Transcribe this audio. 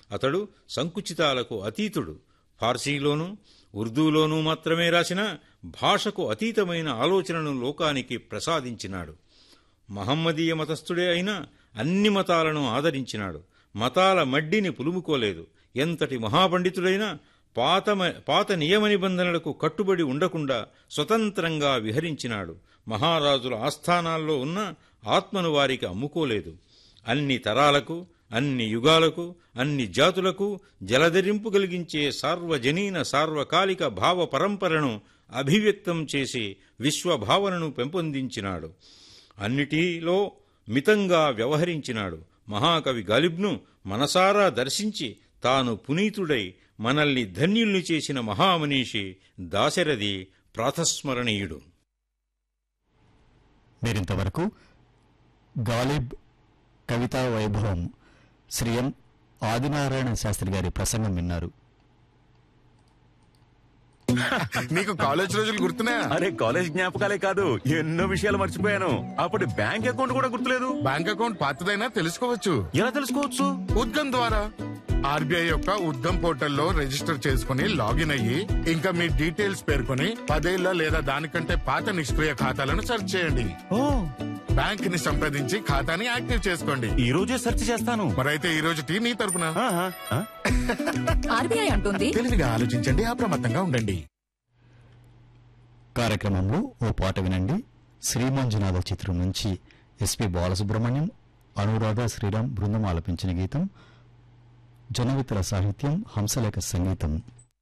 అతడు సంకుచితాలకు అతీతుడు ఫార్సీలోనూ ఉర్దూలోనూ మాత్రమే రాసిన భాషకు అతీతమైన ఆలోచనను లోకానికి ప్రసాదించినాడు మహమ్మదీయ మతస్థుడే అయినా అన్ని మతాలను ఆదరించినాడు మతాల మడ్డిని పులుముకోలేదు ఎంతటి మహాపండితుడైనా పాత పాత నియమ నిబంధనలకు కట్టుబడి ఉండకుండా స్వతంత్రంగా విహరించినాడు మహారాజుల ఆస్థానాల్లో ఉన్న ఆత్మను వారికి అమ్ముకోలేదు అన్ని తరాలకు అన్ని యుగాలకు అన్ని జాతులకు జలధరింపు కలిగించే సార్వజనీన సార్వకాలిక భావ పరంపరను అభివ్యక్తం చేసి విశ్వభావనను పెంపొందించినాడు అన్నిటిలో మితంగా వ్యవహరించినాడు మహాకవి గాలిబ్ను మనసారా దర్శించి తాను పునీతుడై మనల్ని ధన్యుల్ని చేసిన మహామనీషి దాశరథి ప్రాతస్మరణీయుడు మీరింతవరకు గాలిబ్ కవితా వైభవం శ్రీ ఎం ఆదినారాయణ శాస్త్రి గారి ప్రసంగం విన్నారు నీకు కాలేజ్ రోజులు గుర్తున్నాయా అరే కాలేజ్ జ్ఞాపకాలే కాదు ఎన్నో విషయాలు మర్చిపోయాను అప్పుడు బ్యాంక్ అకౌంట్ కూడా గుర్తులేదు బ్యాంక్ అకౌంట్ పాతదైనా తెలుసుకోవచ్చు ఎలా తెలుసుకోవచ్చు ఉద్గమ్ ద్వారా ఆర్బీఐ యొక్క ఉద్గమ్ పోర్టల్లో రిజిస్టర్ చేసుకుని లాగిన్ అయ్యి ఇంకా మీ డీటెయిల్స్ పేర్కొని పదేళ్ల లేదా దానికంటే పాత నిష్క్రియ ఖాతాలను సెర్చ్ చేయండి ఓ బ్యాంక్ ని సంప్రదించి ఖాతాని యాక్టివ్ చేసుకోండి ఈ రోజే సెర్చ్ చేస్తాను మరైతే ఈ రోజు టీ నీ తరపున ఆహా, ఆ? ఆర్బీఐ అంటుంది తెలివిగా ఆలోచించండి అప్రమత్తంగా ఉండండి కార్యక్రమంలో ఓ పాట వినండి శ్రీమంజునాథ చిత్రం నుంచి ఎస్పి బాలసుబ్రహ్మణ్యం అనురాధ శ్రీరామ్ బృందం ఆలపించిన గీతం జొన్నవిత్తల సాహిత్యం హంసలేఖ సంగీతం